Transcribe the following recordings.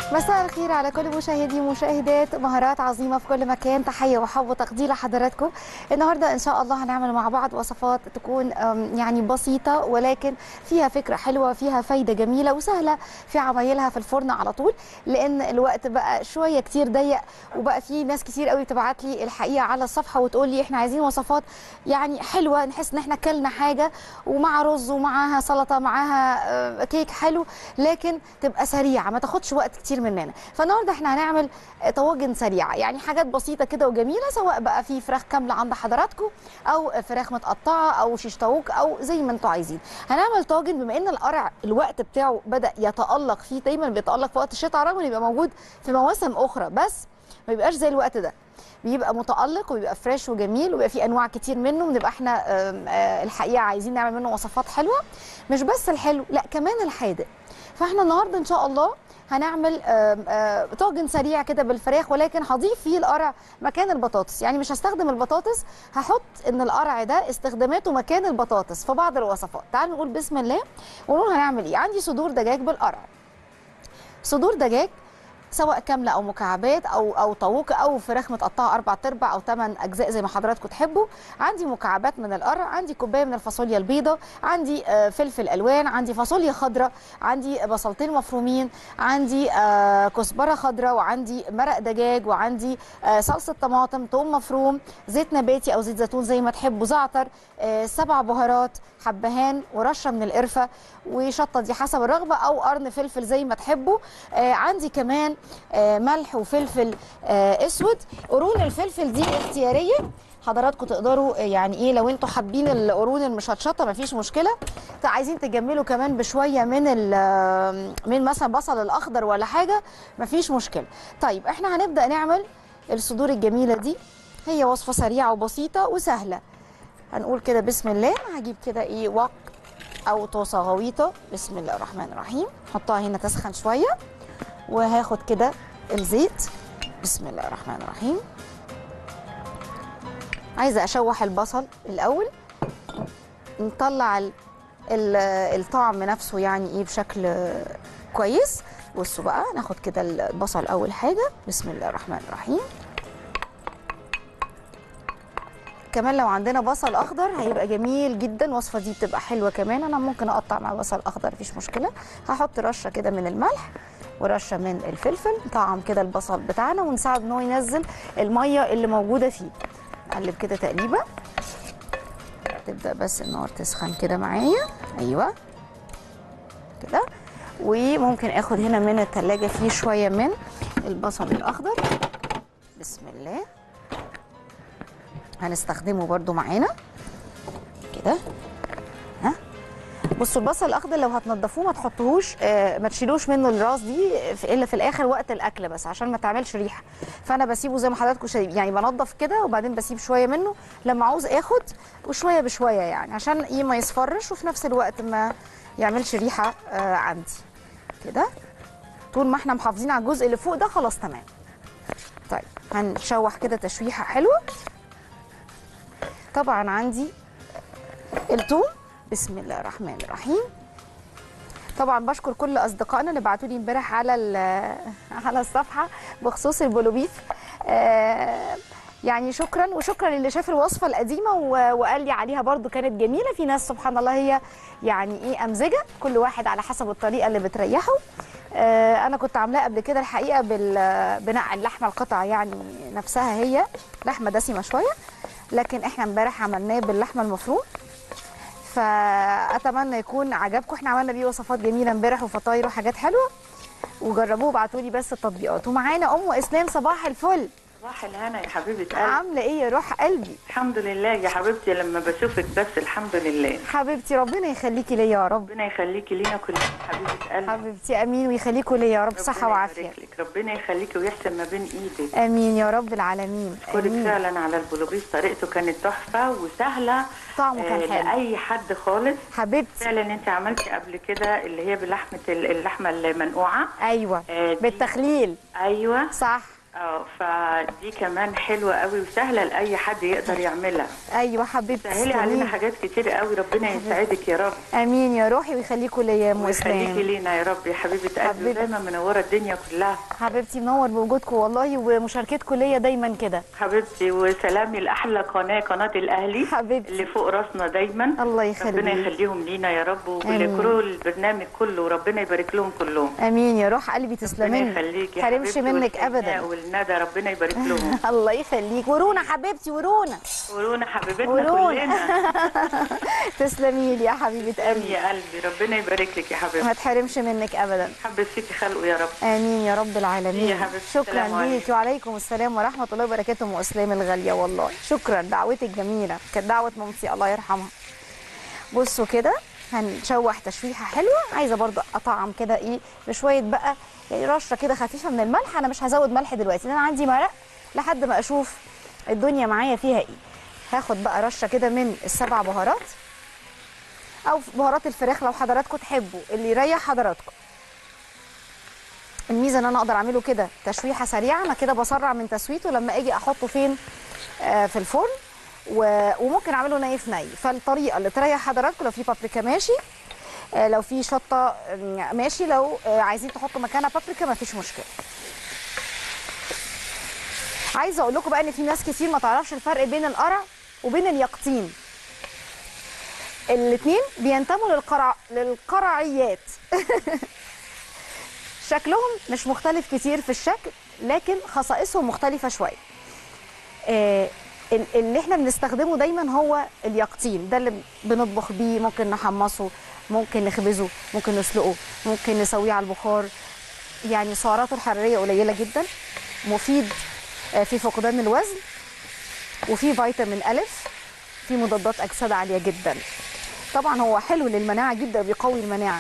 مساء الخير على كل مشاهدي ومشاهدات مهارات عظيمة في كل مكان تحية وحب وتقدير لحضراتكم النهاردة إن شاء الله هنعمل مع بعض وصفات تكون أم، يعني بسيطة ولكن فيها فكرة حلوة فيها فايدة جميلة وسهلة في عمايلها في الفرن على طول لأن الوقت بقى شوية كتير ضيق وبقى في ناس كتير قوي بتبعت لي الحقيقة على الصفحة وتقول لي إحنا عايزين وصفات يعني حلوة نحس إن إحنا كلنا حاجة ومع رز ومعاها سلطة معاها آه، كيك حلو لكن تبقى سريعة ما تاخدش وقت كتير مننا فالنهارده احنا هنعمل آه، طواجن سريعه يعني حاجات بسيطه كده وجميله سواء بقى في فراخ كامله عند حضراتكم او فراخ متقطعه او شيش طاووق او زي ما انتوا عايزين هنعمل طاجن بما ان القرع الوقت بتاعه بدا يتالق فيه دايما بيتالق في وقت الشتاء رغم انه يبقى موجود في مواسم اخرى بس ما بيبقاش زي الوقت ده بيبقى متالق وبيبقى فريش وجميل وبيبقى في انواع كتير منه بنبقى احنا آم، آه، الحقيقه عايزين نعمل منه وصفات حلوه مش بس الحلو لا كمان الحادق فاحنا النهارده ان شاء الله هنعمل آم، آه، طاجن سريع كده بالفراخ ولكن هضيف فيه القرع مكان البطاطس يعني مش هستخدم البطاطس هحط ان القرع ده استخداماته مكان البطاطس في بعض الوصفات تعالوا نقول بسم الله ونقول هنعمل ايه عندي صدور دجاج بالقرع صدور دجاج سواء كامله او مكعبات او او طاووق او فراخ متقطعه اربع ارباع او ثمان اجزاء زي ما حضراتكم تحبوا عندي مكعبات من القرع عندي كوبايه من الفاصوليا البيضاء عندي آه، فلفل الوان عندي فاصوليا خضراء عندي بصلتين مفرومين عندي آه، كزبره خضراء وعندي مرق دجاج وعندي آه، صلصه طماطم ثوم مفروم زيت نباتي او زيت زيتون زي ما تحبوا زعتر آه، سبع بهارات حبهان ورشه من القرفه وشطه دي حسب الرغبه او قرن فلفل زي ما تحبوا آه، عندي كمان آه، ملح وفلفل آه، اسود قرون الفلفل دي اختياريه حضراتكم تقدروا آه، يعني ايه لو انتوا حابين القرون المشطشطه مفيش مشكله طيب عايزين تجملوا كمان بشويه من ال- آه، من مثلا بصل الاخضر ولا حاجه مفيش مشكله طيب احنا هنبدا نعمل الصدور الجميله دي هي وصفه سريعه وبسيطه وسهله هنقول كده بسم الله هجيب كده ايه وق او طاسه غويطه بسم الله الرحمن الرحيم حطها هنا تسخن شويه وهاخد كده الزيت بسم الله الرحمن الرحيم عايزه اشوح البصل الاول نطلع ال- ال- الطعم نفسه يعني ايه بشكل كويس بصوا بقى ناخد كده البصل اول حاجه بسم الله الرحمن الرحيم كمان لو عندنا بصل اخضر هيبقى جميل جدا الوصفه دي بتبقى حلوه كمان انا ممكن اقطع مع بصل اخضر مفيش مشكله هحط رشه كده من الملح ورشه من الفلفل نطعم كده البصل بتاعنا ونساعد ان هو ينزل الميه اللي موجوده فيه نقلب كده تقليبه تبدا بس النار تسخن كده معايا ايوه كده وممكن اخد هنا من التلاجة فيه شويه من البصل الاخضر بسم الله هنستخدمه برضو معانا كده ها بصوا البصل الاخضر لو هتنضفوه ما تحطوهوش آه ما تشيلوش منه الراس دي في الا في الاخر وقت الاكل بس عشان ما تعملش ريحه فانا بسيبه زي ما حضراتكم شايفين يعني بنضف كده وبعدين بسيب شويه منه لما عاوز اخد وشويه بشويه يعني عشان ايه ما يصفرش وفي نفس الوقت ما يعملش ريحه آه عندي كده طول ما احنا محافظين على الجزء اللي فوق ده خلاص تمام طيب هنشوح كده تشويحه حلوه طبعا عندي الثوم بسم الله الرحمن الرحيم طبعا بشكر كل اصدقائنا اللي بعتوا لي امبارح على ال- على الصفحه بخصوص البولوبيف آه، يعني شكرا وشكرا اللي شاف الوصفه القديمه و- وقال لي عليها برضو كانت جميله في ناس سبحان الله هي يعني ايه امزجه كل واحد على حسب الطريقه اللي بتريحه آه، انا كنت عاملاه قبل كده الحقيقه بال- بنقع اللحمه القطع يعني نفسها هي لحمه دسمه شويه لكن احنا امبارح عملناه باللحمه المفروم فاتمنى يكون عجبكم احنا عملنا بيه وصفات جميله امبارح وفطاير وحاجات حلوه وجربوه وابعتوا لي بس التطبيقات ومعانا ام اسلام صباح الفل صباح الهنا يا حبيبه قلبي عامله ايه يا روح قلبي الحمد لله يا حبيبتي لما بشوفك بس الحمد لله حبيبتي ربنا يخليكي ليا يا رب ربنا يخليكي لينا كلنا حبيبه قلبي حبيبتي امين ويخليكوا ليا يا رب صحه ربنا وعافيه يبارك لك ربنا يخليكي ويحسن ما بين ايدك امين يا رب العالمين كلك امين فعلا على البولوبيس طريقته كانت تحفه وسهله طعمه كان آه، حلو. لاي حد خالص حبيبتي فعلا انت عملتي قبل كده اللي هي بلحمه ال- اللحمه المنقوعه ايوه آه، دي- بالتخليل ايوه صح اه فدي كمان حلوه قوي وسهله لاي حد يقدر يعملها ايوه حبيبتي سهلي علينا تسلمي. حاجات كتير قوي ربنا يسعدك يا رب امين يا روحي ويخليكوا ليا يا ام ويخليكي اسلام لينا يا رب يا حبيبه قلبي حبيبتي. ودايما منوره الدنيا كلها حبيبتي منور بوجودكم والله ومشاركتكم ليا دايما كده حبيبتي وسلامي لاحلى قناه قناه الاهلي حبيبتي. اللي فوق راسنا دايما الله يخليك. ربنا يخليهم لينا يا رب آمين. وكل البرنامج كله وربنا يبارك لهم كلهم امين يا روح قلبي ربنا تسلمي يخليك يا حرمش حبيبتي منك والحناء ابدا والندى ربنا يبارك لهم الله يخليك ورونا حبيبتي ورونا ورونا حبيبتنا ورونا. كلنا تسلمي لي يا حبيبه آمين قلبي يا قلبي ربنا يبارك لك يا حبيبتي ما تحرمش منك ابدا حبة فيكي خلقه يا رب امين يا رب العالمين يا حبيبتي، شكرا السلام عليكم. ليك وعليكم السلام ورحمه الله وبركاته ام اسلام الغاليه والله شكرا دعوتك جميله كانت دعوه مامتي الله يرحمها بصوا كده هنشوح تشويحه حلوه عايزه برضو اطعم كده ايه بشويه بقى يعني رشه كده خفيفه من الملح انا مش هزود ملح دلوقتي لان انا عندي مرق لحد ما اشوف الدنيا معايا فيها ايه هاخد بقى رشه كده من السبع بهارات او بهارات الفراخ لو حضراتكم تحبوا اللي يريح حضراتكم الميزه ان انا اقدر اعمله كده تشويحه سريعه انا كده بسرع من تسويته لما اجي احطه فين آه في الفرن و- وممكن اعمله ني في ني فالطريقه اللي تريح حضراتكم لو في بابريكا ماشي آه لو في شطه آه، ماشي لو آه عايزين تحطوا مكانها بابريكا مفيش مشكله عايزه اقول لكم بقى ان في ناس كتير ما تعرفش الفرق بين القرع وبين اليقطين الاثنين بينتموا للقرع للقرعيات شكلهم مش مختلف كتير في الشكل لكن خصائصهم مختلفة شوية آه، ال- اللي احنا بنستخدمه دايما هو اليقطين ده اللي بنطبخ بيه ممكن نحمصه ممكن نخبزه ممكن نسلقه ممكن نسويه على البخار يعني سعراته الحرارية قليلة جدا مفيد آه، في فقدان الوزن وفي فيتامين ألف في مضادات أكسدة عالية جدا طبعا هو حلو للمناعة جدا بيقوي المناعة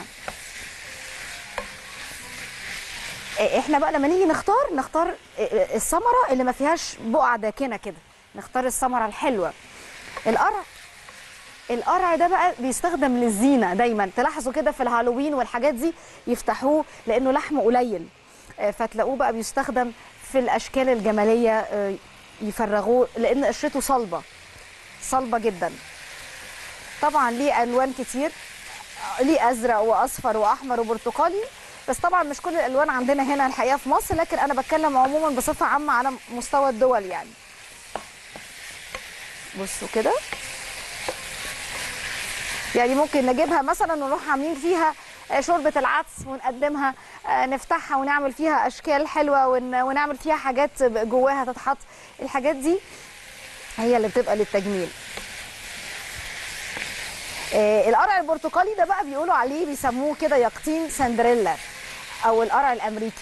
احنا بقى لما نيجي نختار نختار الثمره اللي ما فيهاش بقع داكنه كده نختار الثمره الحلوه القرع القرع ده بقى بيستخدم للزينه دايما تلاحظوا كده في الهالوين والحاجات دي يفتحوه لانه لحمه قليل آه، فتلاقوه بقى بيستخدم في الاشكال الجماليه آه، يفرغوه لان قشرته صلبه صلبه جدا طبعا ليه الوان كتير ليه ازرق واصفر واحمر وبرتقالي بس طبعا مش كل الالوان عندنا هنا الحقيقه في مصر لكن انا بتكلم عموما بصفه عامه على مستوى الدول يعني بصوا كده يعني ممكن نجيبها مثلا ونروح عاملين فيها آه، شوربه العدس ونقدمها آه، نفتحها ونعمل فيها اشكال حلوه ون- ونعمل فيها حاجات جواها تتحط الحاجات دي هي اللي بتبقى للتجميل آه، القرع البرتقالي ده بقى بيقولوا عليه بيسموه كده يقطين سندريلا او القرع الامريكي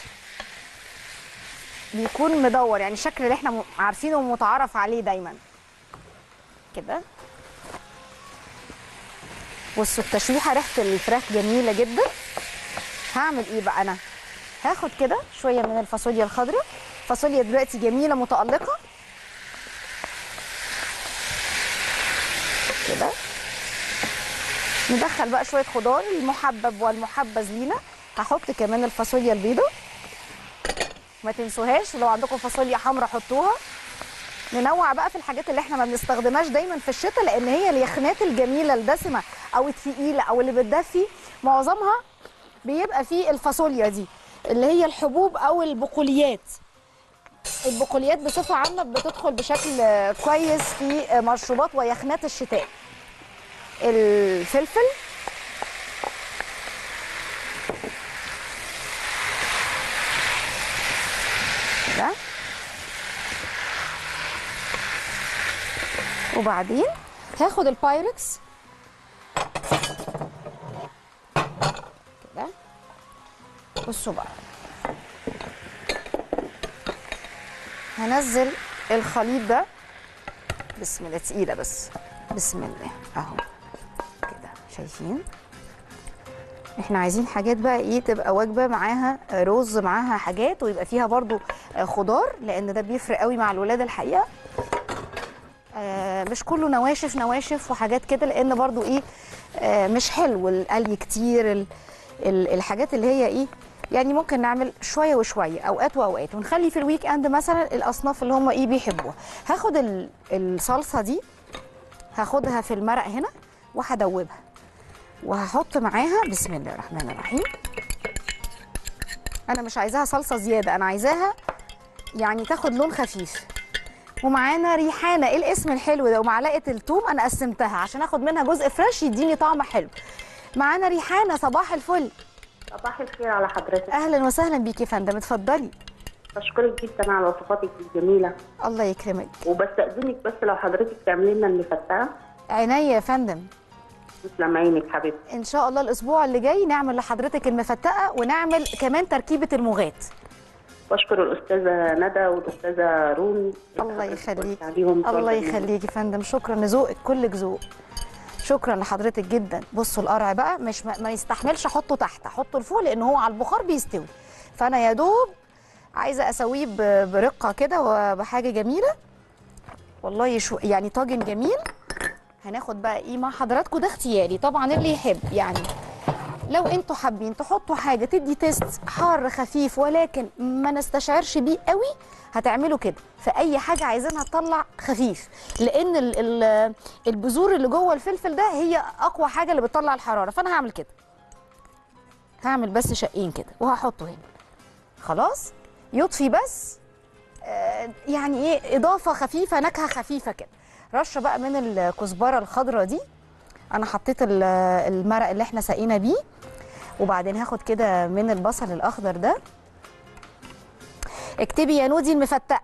بيكون مدور يعني الشكل اللي احنا م- عارفينه ومتعارف عليه دايما كده بصوا التشويحه ريحه الفراخ جميله جدا هعمل ايه بقى انا هاخد كده شويه من الفاصوليا الخضراء فاصوليا دلوقتي جميله متالقه كده ندخل بقى شويه خضار المحبب والمحبذ لينا هحط كمان الفاصوليا البيضاء ما تنسوهاش لو عندكم فاصوليا حمراء حطوها ننوع بقى في الحاجات اللي احنا ما بنستخدمهاش دايما في الشتاء لان هي اليخنات الجميله الدسمه او الثقيله او اللي بتدفي معظمها بيبقى فيه الفاصوليا دي اللي هي الحبوب او البقوليات البقوليات بصفه عامه بتدخل بشكل آه، كويس في آه، مشروبات ويخنات الشتاء الفلفل كده وبعدين هاخد البايركس كده بصوا بقى هنزل الخليط ده بسم الله تقيلة بس بسم الله اهو كده شايفين احنا عايزين حاجات بقى ايه تبقى وجبه معاها رز معاها حاجات ويبقى فيها برضو آه، خضار لان ده بيفرق قوي مع الولاد الحقيقه آه، مش كله نواشف نواشف وحاجات كده لان برضو ايه آه، مش حلو القلي كتير ال- ال- الحاجات اللي هي ايه يعني ممكن نعمل شويه وشويه اوقات واوقات ونخلي في الويك اند مثلا الاصناف اللي هم ايه بيحبوها هاخد ال- الصلصه دي هاخدها في المرق هنا وهدوبها وهحط معاها بسم الله الرحمن الرحيم انا مش عايزاها صلصه زياده انا عايزاها يعني تاخد لون خفيف ومعانا ريحانه ايه الاسم الحلو ده ومعلقه الثوم انا قسمتها عشان اخد منها جزء فريش يديني طعم حلو معانا ريحانه صباح الفل صباح الخير على حضرتك اهلا وسهلا بيكي يا فندم اتفضلي بشكرك جدا على وصفاتك الجميله الله يكرمك وبستأذنك بس لو حضرتك تعملي لنا المفتقه عينيا يا فندم تسلم عينك حبيبتي ان شاء الله الاسبوع اللي جاي نعمل لحضرتك المفتقه ونعمل كمان تركيبه المغات بشكر الاستاذه ندى والاستاذه رون الله يخليك عليهم الله طبعاً. يخليك يا فندم شكرا لذوقك كلك ذوق شكرا لحضرتك جدا بصوا القرع بقى مش ما, ما يستحملش احطه تحت احطه لفوق لان هو على البخار بيستوي فانا يا دوب عايزه اسويه ب- برقه كده وبحاجه جميله والله يشو يعني طاجن جميل هناخد بقى ايه مع حضراتكم ده اختياري طبعا اللي يحب يعني لو انتوا حابين تحطوا حاجه تدي تيست حار خفيف ولكن ما نستشعرش بيه قوي هتعملوا كده في اي حاجه عايزينها تطلع خفيف لان ال ال البذور اللي جوه الفلفل ده هي اقوى حاجه اللي بتطلع الحراره فانا هعمل كده هعمل بس شقين كده وهحطه هنا خلاص يطفي بس آه، يعني ايه اضافه خفيفه نكهه خفيفه كده رشه بقى من الكزبره الخضراء دي انا حطيت ال- المرق اللي احنا سقينا بيه وبعدين هاخد كده من البصل الاخضر ده اكتبي يا نودي المفتقه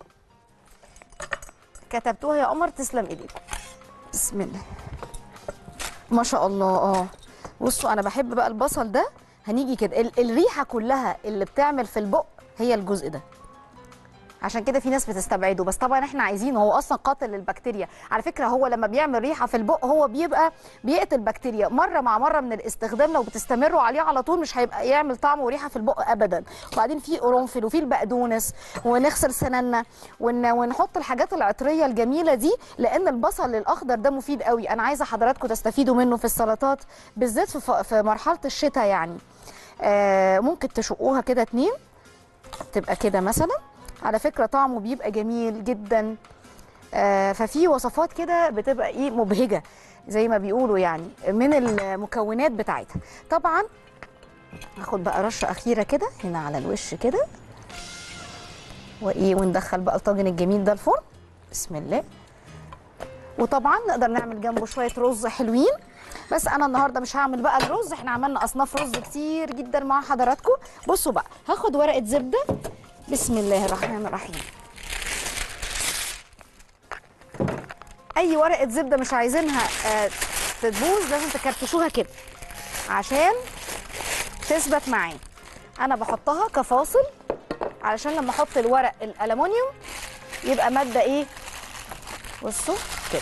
كتبتوها يا قمر تسلم ايديكم بسم الله ما شاء الله اه بصوا انا بحب بقى البصل ده هنيجي كده ال- الريحه كلها اللي بتعمل في البق هي الجزء ده عشان كده في ناس بتستبعده بس طبعا احنا عايزينه هو اصلا قاتل للبكتيريا على فكره هو لما بيعمل ريحه في البق هو بيبقى بيقتل بكتيريا مره مع مره من الاستخدام لو بتستمروا عليه على طول مش هيبقى يعمل طعم وريحه في البق ابدا وبعدين في قرنفل وفي البقدونس ونغسل سنانا ون... ونحط الحاجات العطريه الجميله دي لان البصل الاخضر ده مفيد قوي انا عايزه حضراتكم تستفيدوا منه في السلطات بالذات في, ف... في مرحله الشتاء يعني آه ممكن تشقوها كده اتنين تبقى كده مثلا على فكره طعمه بيبقى جميل جدا آه، ففي وصفات كده بتبقى ايه مبهجه زي ما بيقولوا يعني من المكونات بتاعتها طبعا هاخد بقى رشه اخيره كده هنا على الوش كده وايه وندخل بقى الطاجن الجميل ده الفرن بسم الله وطبعا نقدر نعمل جنبه شويه رز حلوين بس انا النهارده مش هعمل بقى الرز احنا عملنا اصناف رز كتير جدا مع حضراتكم بصوا بقى هاخد ورقه زبده بسم الله الرحمن الرحيم اي ورقه زبده مش عايزينها آه، تبوظ لازم تكرتشوها كده عشان تثبت معايا انا بحطها كفاصل علشان لما احط الورق الالومنيوم يبقى ماده ايه بصوا كده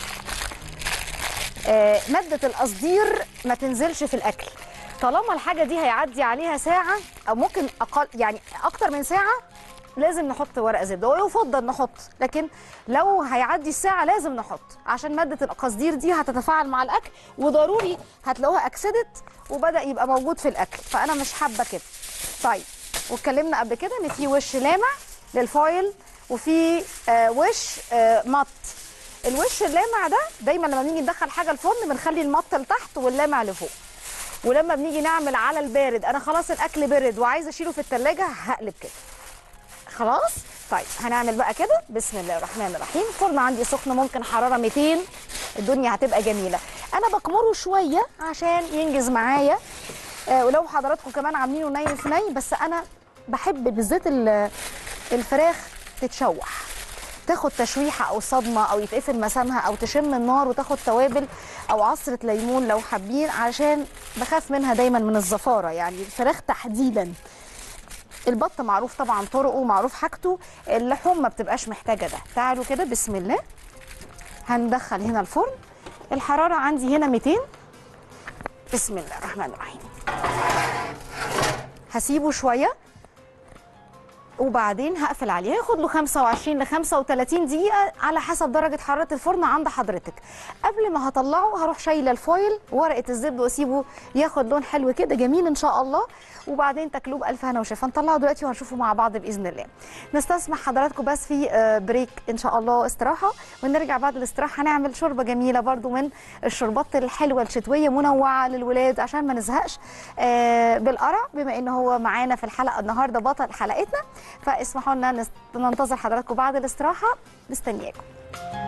آه، ماده القصدير ما تنزلش في الاكل طالما الحاجه دي هيعدي عليها ساعه او ممكن اقل يعني اكتر من ساعه لازم نحط ورق زبده ويفضل نحط لكن لو هيعدي الساعه لازم نحط عشان ماده القصدير دي هتتفاعل مع الاكل وضروري هتلاقوها اكسدت وبدا يبقى موجود في الاكل فانا مش حابه كده طيب واتكلمنا قبل كده ان في وش لامع للفويل وفي آه وش آه مط الوش اللامع ده دايما لما بنيجي ندخل حاجه الفرن بنخلي المط لتحت واللامع لفوق ولما بنيجي نعمل على البارد انا خلاص الاكل برد وعايزه اشيله في التلاجة هقلب كده خلاص طيب هنعمل بقى كده بسم الله الرحمن الرحيم الفرن عندي سخن ممكن حراره 200 الدنيا هتبقى جميله انا بكمره شويه عشان ينجز معايا آه ولو حضراتكم كمان عاملينه ني في ني بس انا بحب بالذات ال- الفراخ تتشوح تاخد تشويحه او صدمه او يتقفل مسامها او تشم النار وتاخد توابل او عصره ليمون لو حابين علشان بخاف منها دايما من الزفاره يعني الفراخ تحديدا البط معروف طبعا طرقه معروف حاجته اللحوم ما بتبقاش محتاجه ده تعالوا كده بسم الله هندخل هنا الفرن الحراره عندي هنا 200 بسم الله الرحمن الرحيم هسيبه شويه وبعدين هقفل عليه هياخد له 25 ل 35 دقيقه على حسب درجه حراره الفرن عند حضرتك قبل ما هطلعه هروح شايله الفويل ورقه الزبده واسيبه ياخد لون حلو كده جميل ان شاء الله وبعدين تاكلوه بالف هنا وشفا نطلعه دلوقتي وهنشوفه مع بعض باذن الله نستسمح حضراتكم بس في آه، بريك ان شاء الله استراحه ونرجع بعد الاستراحه هنعمل شوربه جميله برضو من الشربات الحلوه الشتويه منوعه للولاد عشان ما نزهقش آه، بالقرع بما ان هو معانا في الحلقه النهارده بطل حلقتنا فاسمحوا لنا نس- ننتظر حضراتكم بعد الاستراحه مستنياكم